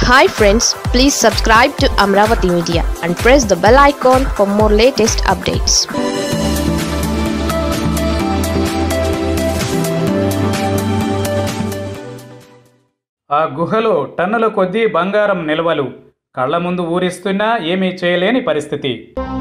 hi friends please subscribe to Amaravati media and press the bell icon for more latest updates ఆ గుహలో టన్నుల కొద్దీ బంగారం నిల్వలు కళ్ళ ముందు ఊరిస్తున్నా ఏమీ చేయలేని పరిస్థితి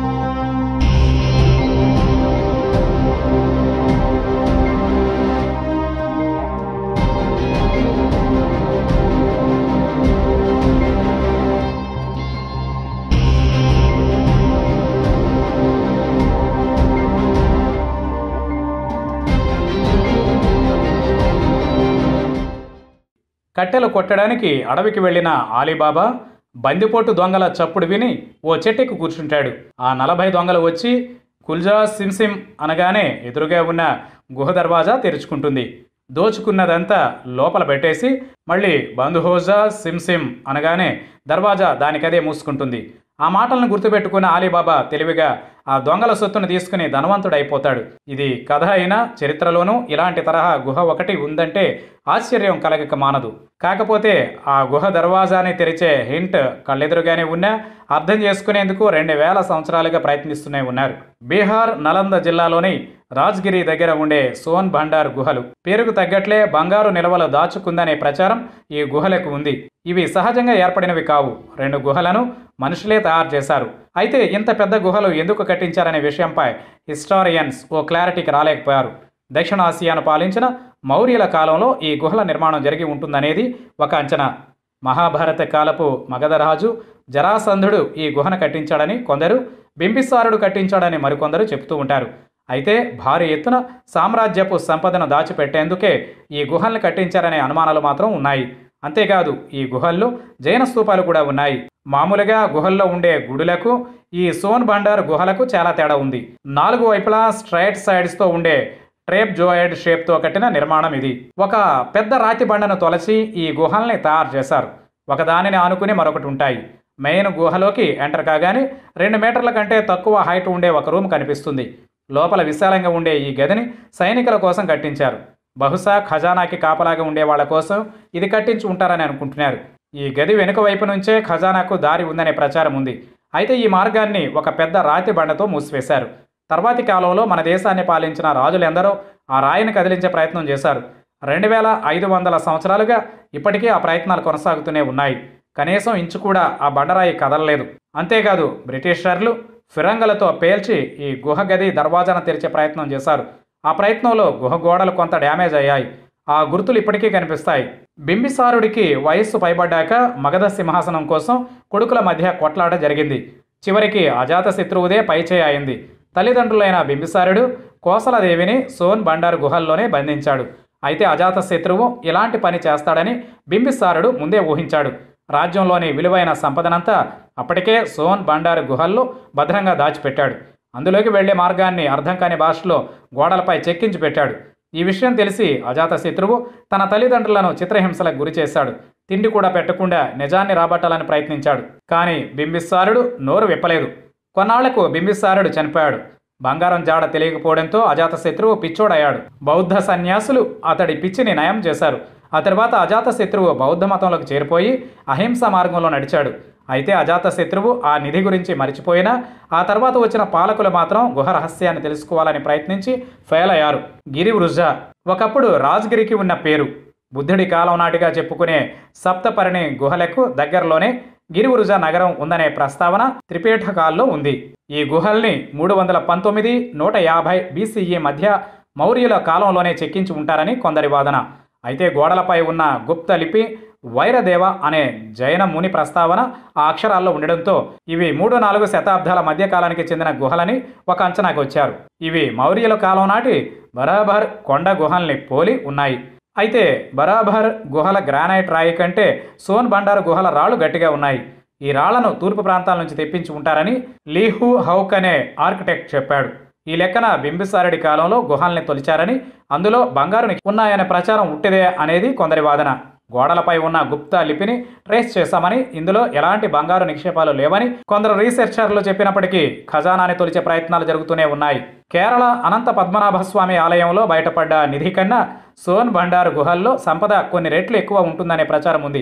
కట్టెలు కొట్టడానికి అడవికి వెళ్ళిన ఆలీబాబా బందిపోటు దొంగల చప్పుడు విని ఓ చెట్టుకి కూర్చుంటాడు ఆ నలభై దొంగలు వచ్చి కుల్జా సిమ్సిమ్ అనగానే ఎదురుగా ఉన్న గుహ దర్వాజా తెరుచుకుంటుంది దోచుకున్నదంతా లోపల పెట్టేసి మళ్ళీ బంధుహోజా సిమ్సిమ్ అనగానే దర్వాజా దానికదే మూసుకుంటుంది ఆ మాటలను గుర్తుపెట్టుకున్న ఆలీబాబా తెలివిగా ఆ దొంగల సొత్తును తీసుకుని ధనవంతుడైపోతాడు ఇది కథ అయినా చరిత్రలోనూ ఇలాంటి తరహా గుహ ఒకటి ఉందంటే ఆశ్చర్యం కలగక మానదు కాకపోతే ఆ గుహ దర్వాజాని తెరిచే హింట్ కళ్ళెదురుగానే ఉన్నా అర్థం చేసుకునేందుకు రెండు వేల సంవత్సరాలుగా ప్రయత్నిస్తూనే ఉన్నారు బీహార్ నలంద జిల్లాలోని రాజ్గిరి దగ్గర ఉండే సోన్ భండార్ గుహలు పేరుకు తగ్గట్లే బంగారు నిల్వలు దాచుకుందనే ప్రచారం ఈ గుహలకు ఉంది ఇవి సహజంగా ఏర్పడినవి కావు రెండు గుహలను మనుషులే తయారు చేశారు అయితే ఇంత పెద్ద గుహలు ఎందుకు కట్టించారనే విషయంపై హిస్టారియన్స్ ఓ క్లారిటీకి రాలేకపోయారు దక్షిణాసియాను పాలించిన మౌర్యుల కాలంలో ఈ గుహల నిర్మాణం జరిగి ఉంటుందనేది ఒక అంచనా మహాభారత కాలపు మగధరాజు జరాసంధుడు ఈ గుహను కట్టించాడని కొందరు బింబిసారుడు కట్టించాడని మరికొందరు చెబుతూ ఉంటారు అయితే భారీ ఎత్తున సామ్రాజ్యపు సంపదను దాచిపెట్టేందుకే ఈ గుహల్ని కట్టించారనే అనుమానాలు మాత్రం ఉన్నాయి అంతేకాదు ఈ గుహల్లో జైన స్తూపాలు కూడా ఉన్నాయి మామూలుగా గుహల్లో ఉండే గుడులకు ఈ సోన్ బండార్ గుహలకు చాలా తేడా ఉంది నాలుగు వైపులా స్ట్రైట్ సైడ్స్తో ఉండే ట్రేప్ జోయిడ్ షేప్తో కట్టిన నిర్మాణం ఇది ఒక పెద్ద రాతి బండను తొలచి ఈ గుహల్ని తయారు చేశారు ఒకదానిని ఆనుకుని మరొకటి ఉంటాయి మెయిన్ గుహలోకి ఎంటర్ కాగానే రెండు మీటర్ల కంటే తక్కువ హైట్ ఉండే ఒక రూమ్ కనిపిస్తుంది లోపల విశాలంగా ఉండే ఈ గదిని సైనికుల కోసం కట్టించారు బహుశా ఖజానాకి కాపలాగా ఉండే వాళ్ళ కోసం ఇది కట్టించి ఉంటారని అనుకుంటున్నారు ఈ గది వెనుక వైపు నుంచే ఖజానాకు దారి ఉందనే ప్రచారం ఉంది అయితే ఈ మార్గాన్ని ఒక పెద్ద రాతి బండతో మూసివేశారు తర్వాతి కాలంలో మన దేశాన్ని పాలించిన రాజులెందరో ఆ రాయిని కదిలించే ప్రయత్నం చేశారు రెండు వేల ఐదు వందల సంవత్సరాలుగా ఇప్పటికీ ఆ ప్రయత్నాలు కొనసాగుతూనే ఉన్నాయి కనీసం ఇంచు కూడా ఆ బండరాయి కదలలేదు అంతేకాదు బ్రిటిషర్లు ఫిరంగులతో పేల్చి ఈ గుహ గది దర్వాజాను తెరిచే ప్రయత్నం చేశారు ఆ ప్రయత్నంలో గుహ గోడలు కొంత డ్యామేజ్ అయ్యాయి ఆ గుర్తులు ఇప్పటికీ కనిపిస్తాయి బింబిసారుడికి వయస్సు పైబడ్డాక మగధ సింహాసనం కోసం కొడుకుల మధ్య కొట్లాట జరిగింది చివరికి అజాత శత్రువుదే పైచేయి అయింది తల్లిదండ్రులైన బింబిసారుడు కోసలదేవిని సోన్ బండారు గుహల్లోనే బంధించాడు అయితే అజాత శత్రువు ఇలాంటి పని చేస్తాడని బింబిసారుడు ముందే ఊహించాడు రాజ్యంలోని విలువైన సంపదనంతా అప్పటికే సోన్ బండారు గుహల్లో భద్రంగా దాచిపెట్టాడు అందులోకి వెళ్లే మార్గాన్ని అర్థం కాని భాషలో గోడలపై చెక్కించి పెట్టాడు ఈ విషయం తెలిసి అజాత శత్రువు తన తల్లిదండ్రులను చిత్రహింసలకు గురి చేశాడు తిండి కూడా పెట్టకుండా నిజాన్ని రాబట్టాలని ప్రయత్నించాడు కానీ బింబిసారుడు నోరు విప్పలేదు కొన్నాళ్లకు బింబిసారుడు చనిపోయాడు బంగారం జాడ తెలియకపోవడంతో అజాతశత్రువు పిచ్చోడయ్యాడు బౌద్ధ సన్యాసులు అతడి పిచ్చిని నయం చేశారు ఆ తర్వాత అజాతశత్రువు బౌద్ధ మతంలోకి చేరిపోయి అహింస మార్గంలో నడిచాడు అయితే అజాతశత్రువు ఆ నిధి గురించి మరిచిపోయినా ఆ తర్వాత వచ్చిన పాలకులు మాత్రం గుహ రహస్యాన్ని తెలుసుకోవాలని ప్రయత్నించి ఫెయిల్ అయ్యారు గిరి వృజ ఒకప్పుడు రాజ్గిరికి ఉన్న పేరు బుద్ధుడి కాలం నాటిగా చెప్పుకునే సప్తపరిణి గుహలకు దగ్గరలోనే గిరివృజ నగరం ఉందనే ప్రస్తావన త్రిపీఠకాల్లో ఉంది ఈ గుహల్ని మూడు వందల పంతొమ్మిది నూట యాభై బీసీఈ మధ్య మౌర్యుల కాలంలోనే చెక్కించి ఉంటారని కొందరి వాదన అయితే గోడలపై ఉన్న గుప్త లిపి వైరదేవ అనే జైన ముని ప్రస్తావన ఆ అక్షరాల్లో ఉండడంతో ఇవి మూడు నాలుగు శతాబ్దాల మధ్య కాలానికి చెందిన గుహలని ఒక అంచనాకు వచ్చారు ఇవి మౌర్యుల కాలం నాటి బరాబర్ కొండ గుహల్ని పోలి ఉన్నాయి అయితే బరాబర్ గుహల గ్రానైట్ రాయి కంటే సోన్ బండారు గుహల రాళ్లు గట్టిగా ఉన్నాయి ఈ రాళ్లను తూర్పు ప్రాంతాల నుంచి తెప్పించి ఉంటారని లీహు హౌక్ అనే ఆర్కిటెక్ట్ చెప్పాడు ఈ లెక్కన బింబిసారుడి కాలంలో గుహల్ని తొలిచారని అందులో బంగారు ఉన్నాయనే ప్రచారం ఉట్టిదే అనేది కొందరి వాదన గోడలపై ఉన్న గుప్తా లిపిని ట్రేస్ చేశామని ఇందులో ఎలాంటి బంగారు నిక్షేపాలు లేవని కొందరు రీసెర్చర్లు చెప్పినప్పటికీ ఖజానాని తొలిచే ప్రయత్నాలు జరుగుతూనే ఉన్నాయి కేరళ అనంత పద్మనాభ స్వామి ఆలయంలో బయటపడ్డ నిధి కన్నా సోన్ బండారు గుహల్లో సంపద కొన్ని రెట్లు ఎక్కువ ఉంటుందనే ప్రచారం ఉంది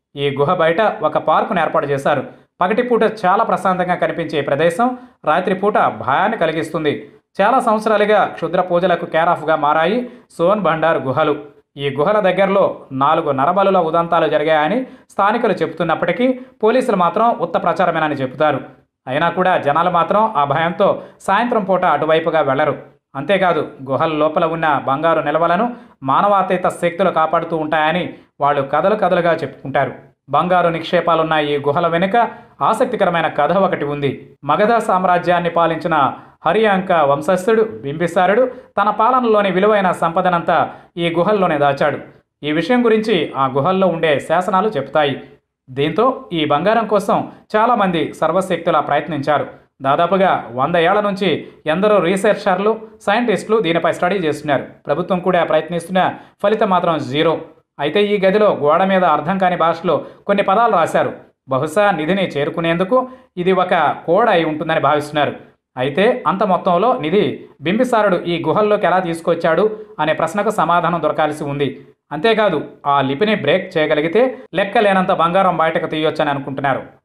ఈ గుహ బయట ఒక పార్కును ఏర్పాటు చేశారు పగటిపూట చాలా ప్రశాంతంగా కనిపించే ఈ ప్రదేశం రాత్రిపూట భయాన్ని కలిగిస్తుంది చాలా సంవత్సరాలుగా క్షుద్ర పూజలకు కేరాఫ్గా మారాయి సోన్ బండార్ గుహలు ఈ గుహల దగ్గరలో నాలుగు నరబలుల ఉదంతాలు జరిగాయని స్థానికులు చెబుతున్నప్పటికీ పోలీసులు మాత్రం ఉత్త ప్రచారమేనని చెబుతారు అయినా కూడా జనాలు మాత్రం ఆ భయంతో సాయంత్రం పూట అటువైపుగా వెళ్లరు అంతేకాదు గుహల లోపల ఉన్న బంగారు నిల్వలను మానవాతీత శక్తులు కాపాడుతూ ఉంటాయని వాళ్ళు కథలు కథలుగా చెప్పుకుంటారు బంగారు నిక్షేపాలున్న ఈ గుహల వెనుక ఆసక్తికరమైన కథ ఒకటి ఉంది మగధ సామ్రాజ్యాన్ని పాలించిన హరియాంక వంశస్థుడు బింబిసారుడు తన పాలనలోని విలువైన సంపదనంతా ఈ గుహల్లోనే దాచాడు ఈ విషయం గురించి ఆ గుహల్లో ఉండే శాసనాలు చెప్తాయి దీంతో ఈ బంగారం కోసం చాలామంది సర్వశక్తులా ప్రయత్నించారు దాదాపుగా వంద ఏళ్ల నుంచి ఎందరో రీసెర్చర్లు సైంటిస్టులు దీనిపై స్టడీ చేస్తున్నారు ప్రభుత్వం కూడా ప్రయత్నిస్తున్న ఫలితం మాత్రం జీరో అయితే ఈ గదిలో గోడ మీద అర్థం కాని భాషలో కొన్ని పదాలు రాశారు బహుశా నిధిని చేరుకునేందుకు ఇది ఒక కోడ్ అయి ఉంటుందని భావిస్తున్నారు అయితే అంత మొత్తంలో నిధి బింబిసారుడు ఈ గుహల్లోకి ఎలా తీసుకొచ్చాడు అనే ప్రశ్నకు సమాధానం దొరకాల్సి ఉంది అంతేకాదు ఆ లిపిని బ్రేక్ చేయగలిగితే లెక్కలేనంత బంగారం బయటకు తీయొచ్చని అనుకుంటున్నారు